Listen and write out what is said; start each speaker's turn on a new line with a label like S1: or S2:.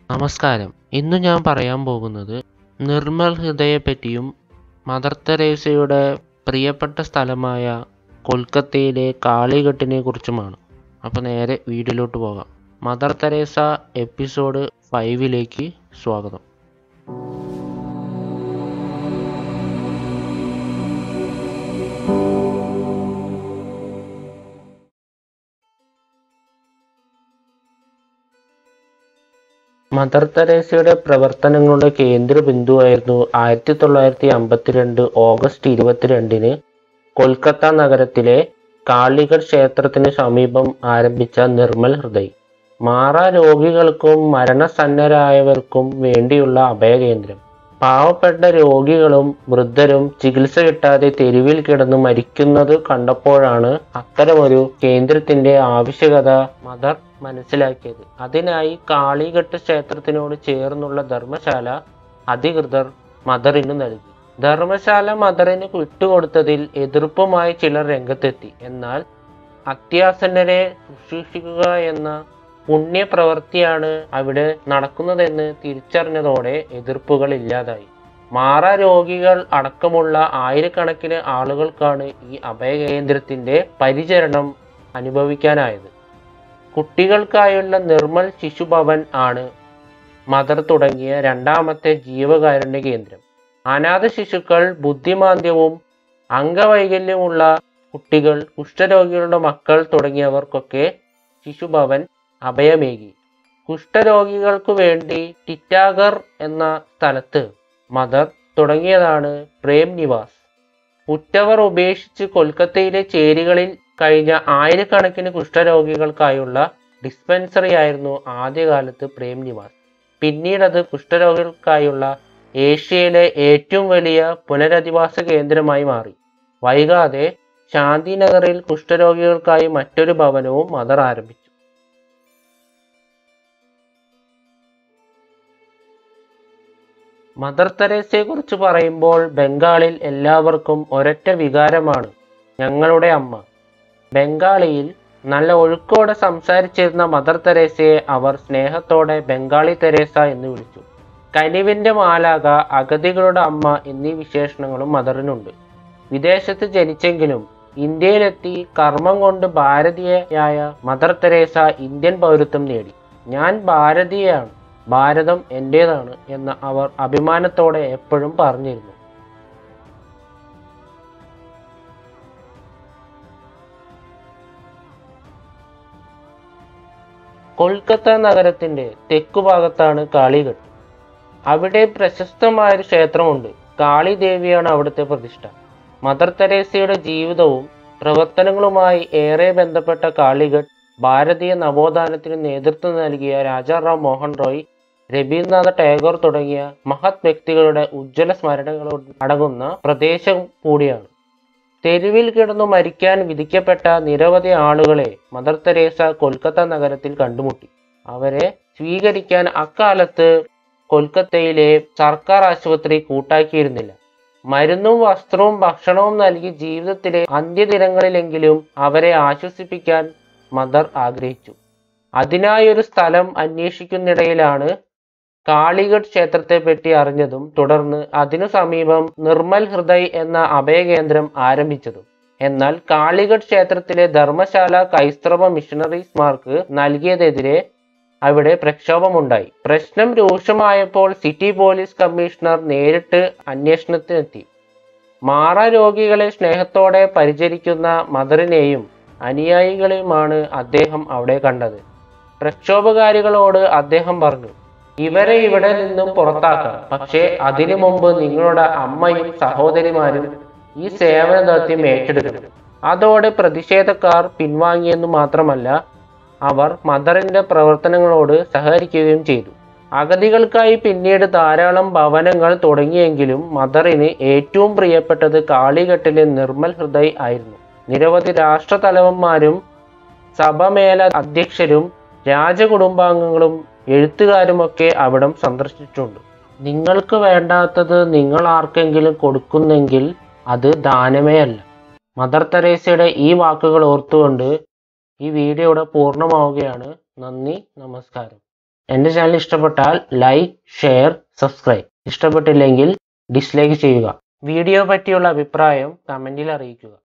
S1: നമസ്കാരം ഇന്ന് ഞാൻ പറയാൻ പോകുന്നത് നിർമ്മൽ ഹൃദയെപ്പറ്റിയും മദർ തെരേസയുടെ പ്രിയപ്പെട്ട സ്ഥലമായ കൊൽക്കത്തയിലെ കാളിഘട്ടിനെ കുറിച്ചുമാണ് അപ്പോൾ നേരെ വീഡിയോയിലോട്ട് പോകാം മദർ തെരേസ എപ്പിസോഡ് ഫൈവിലേക്ക് സ്വാഗതം മദർ തെരേസയുടെ പ്രവർത്തനങ്ങളുടെ കേന്ദ്ര ബിന്ദുവായിരുന്നു ആയിരത്തി തൊള്ളായിരത്തി അമ്പത്തിരണ്ട് ഓഗസ്റ്റ് ഇരുപത്തിരണ്ടിന് കൊൽക്കത്ത നഗരത്തിലെ കാളിഘട്ട് ക്ഷേത്രത്തിന് സമീപം ആരംഭിച്ച നിർമ്മൽ ഹൃദയ് മാറാ രോഗികൾക്കും മരണസന്നരായവർക്കും വേണ്ടിയുള്ള അഭയകേന്ദ്രം പാവപ്പെട്ട രോഗികളും വൃദ്ധരും ചികിത്സ കിട്ടാതെ തെരുവിൽ കിടന്ന് മരിക്കുന്നത് കണ്ടപ്പോഴാണ് അത്തരമൊരു കേന്ദ്രത്തിന്റെ ആവശ്യകത മദർ മനസ്സിലാക്കിയത് അതിനായി കാളിഘട്ട് ക്ഷേത്രത്തിനോട് ചേർന്നുള്ള ധർമ്മശാല അധികൃതർ മദറിന് നൽകി ധർമ്മശാല മദറിന് വിട്ടുകൊടുത്തതിൽ എതിർപ്പുമായി ചിലർ രംഗത്തെത്തി എന്നാൽ അത്യാസന്നരെ ശുശ്രൂഷിക്കുക എന്ന പുണ്യപ്രവൃത്തിയാണ് അവിടെ നടക്കുന്നതെന്ന് തിരിച്ചറിഞ്ഞതോടെ എതിർപ്പുകൾ ഇല്ലാതായി മാറാ രോഗികൾ അടക്കമുള്ള ആയിരക്കണക്കിന് ആളുകൾക്കാണ് ഈ അഭയകേന്ദ്രത്തിന്റെ പരിചരണം അനുഭവിക്കാനായത് കുട്ടികൾക്കായുള്ള നിർമ്മൽ ശിശുഭവൻ ആണ് മദർ തുടങ്ങിയ രണ്ടാമത്തെ ജീവകാരുണ്യ കേന്ദ്രം അനാഥ ശിശുക്കൾ ബുദ്ധിമാന്ദ്യവും അംഗവൈകല്യമുള്ള കുട്ടികൾ കുഷ്ഠരോഗികളുടെ മക്കൾ തുടങ്ങിയവർക്കൊക്കെ ശിശുഭവൻ അഭയമേകി കുഷ്ഠരോഗികൾക്കു വേണ്ടി ടിറ്റാഗർ എന്ന സ്ഥലത്ത് മദർ തുടങ്ങിയതാണ് പ്രേം നിവാസ് ഉറ്റവർ ഉപേക്ഷിച്ച് കൊൽക്കത്തയിലെ ചേരികളിൽ കഴിഞ്ഞ ആയിരക്കണക്കിന് കുഷ്ഠരോഗികൾക്കായുള്ള ഡിസ്പെൻസറി ആയിരുന്നു ആദ്യകാലത്ത് പ്രേം നിവാസ് പിന്നീടത് കുഷ്ഠരോഗികൾക്കായുള്ള ഏഷ്യയിലെ ഏറ്റവും വലിയ പുനരധിവാസ കേന്ദ്രമായി മാറി വൈകാതെ ശാന്തിനഗറിൽ കുഷ്ഠരോഗികൾക്കായി മറ്റൊരു ഭവനവും മദർ ആരംഭിച്ചു മദർ തെരേസയെ കുറിച്ച് പറയുമ്പോൾ ബംഗാളിൽ എല്ലാവർക്കും ഒരൊറ്റ വികാരമാണ് ഞങ്ങളുടെ അമ്മ ബംഗാളിയിൽ നല്ല ഒഴുക്കോടെ സംസാരിച്ചിരുന്ന മദർ തെരേസയെ അവർ സ്നേഹത്തോടെ ബംഗാളി തെരേസ എന്ന് വിളിച്ചു കനിവിന്റെ മാലാക അഗതികളുടെ അമ്മ എന്നീ വിശേഷണങ്ങളും മദറിനുണ്ട് വിദേശത്ത് ജനിച്ചെങ്കിലും ഇന്ത്യയിലെത്തി കർമ്മം കൊണ്ട് ഭാരതീയയായ മദർ തെരേസ ഇന്ത്യൻ പൗരത്വം നേടി ഞാൻ ഭാരതീയയാണ് ഭാരതം എൻ്റേതാണ് എന്ന് അവർ അഭിമാനത്തോടെ എപ്പോഴും പറഞ്ഞിരുന്നു കൊൽക്കത്ത നഗരത്തിന്റെ തെക്കുഭാഗത്താണ് കാളിഘട്ട് അവിടെ പ്രശസ്തമായൊരു ക്ഷേത്രമുണ്ട് കാളി ദേവിയാണ് അവിടുത്തെ പ്രതിഷ്ഠ മദർ തെരേസയുടെ ജീവിതവും പ്രവർത്തനങ്ങളുമായി ഏറെ ബന്ധപ്പെട്ട കാളിഘട്ട് ഭാരതീയ നവോത്ഥാനത്തിന് നേതൃത്വം നൽകിയ രാജാറാം മോഹൻ റോയ് രവീന്ദ്രനാഥ ടാഗോർ തുടങ്ങിയ മഹത് വ്യക്തികളുടെ ഉജ്ജ്വല സ്മരണകൾ അടങ്ങുന്ന പ്രദേശം കൂടിയാണ് തെരുവിൽ കിടന്നു മരിക്കാൻ വിധിക്കപ്പെട്ട നിരവധി ആളുകളെ മദർ തെരേസ കൊൽക്കത്ത നഗരത്തിൽ കണ്ടുമുട്ടി അവരെ സ്വീകരിക്കാൻ അക്കാലത്ത് കൊൽക്കത്തയിലെ സർക്കാർ ആശുപത്രി കൂട്ടാക്കിയിരുന്നില്ല മരുന്നും വസ്ത്രവും ഭക്ഷണവും നൽകി ജീവിതത്തിലെ അന്ത്യദിനങ്ങളിലെങ്കിലും അവരെ ആശ്വസിപ്പിക്കാൻ മദർ ആഗ്രഹിച്ചു അതിനായി ഒരു സ്ഥലം അന്വേഷിക്കുന്നിടയിലാണ് കാളിഘട്ട് ക്ഷേത്രത്തെപ്പറ്റി അറിഞ്ഞതും തുടർന്ന് അതിനു സമീപം നിർമ്മൽ ഹൃദയ് എന്ന അഭയകേന്ദ്രം ആരംഭിച്ചതും എന്നാൽ കാളിഘട്ട് ക്ഷേത്രത്തിലെ ധർമ്മശാല ക്രൈസ്തവ മിഷണറീസ്മാർക്ക് നൽകിയതെതിരെ അവിടെ പ്രക്ഷോഭമുണ്ടായി പ്രശ്നം രൂക്ഷമായപ്പോൾ സിറ്റി പോലീസ് കമ്മീഷണർ നേരിട്ട് അന്വേഷണത്തിനെത്തി മാറ രോഗികളെ സ്നേഹത്തോടെ പരിചരിക്കുന്ന മദറിനെയും അനുയായികളെയുമാണ് അദ്ദേഹം അവിടെ കണ്ടത് പ്രക്ഷോഭകാരികളോട് അദ്ദേഹം പറഞ്ഞു ഇവരെ ഇവിടെ നിന്നും പുറത്താക്കാം പക്ഷേ അതിനു മുമ്പ് നിങ്ങളുടെ അമ്മയും സഹോദരിമാരും ഈ സേവന ദൗത്യം ഏറ്റെടുക്കണം അതോടെ പ്രതിഷേധക്കാർ പിൻവാങ്ങിയെന്നു മാത്രമല്ല അവർ മദറിന്റെ പ്രവർത്തനങ്ങളോട് സഹകരിക്കുകയും ചെയ്തു അഗതികൾക്കായി പിന്നീട് ധാരാളം ഭവനങ്ങൾ തുടങ്ങിയെങ്കിലും മദറിന് ഏറ്റവും പ്രിയപ്പെട്ടത് കാളിഘട്ടിലെ നിർമ്മൽ ഹൃദയ് ആയിരുന്നു നിരവധി രാഷ്ട്രതലവന്മാരും സഭമേല അധ്യക്ഷരും രാജകുടുംബാംഗങ്ങളും എഴുത്തുകാരുമൊക്കെ അവിടം സന്ദർശിച്ചിട്ടുണ്ട് നിങ്ങൾക്ക് വേണ്ടാത്തത് നിങ്ങൾ ആർക്കെങ്കിലും കൊടുക്കുന്നെങ്കിൽ അത് ദാനമേ അല്ല മദർ തെരേസയുടെ ഈ വാക്കുകൾ ഓർത്തുകൊണ്ട് ഈ വീഡിയോ ഇവിടെ പൂർണ്ണമാവുകയാണ് നന്ദി നമസ്കാരം എൻ്റെ ചാനൽ ഇഷ്ടപ്പെട്ടാൽ ലൈക്ക് ഷെയർ സബ്സ്ക്രൈബ് ഇഷ്ടപ്പെട്ടില്ലെങ്കിൽ ഡിസ്ലൈക്ക് ചെയ്യുക വീഡിയോ പറ്റിയുള്ള അഭിപ്രായം കമൻറ്റിൽ അറിയിക്കുക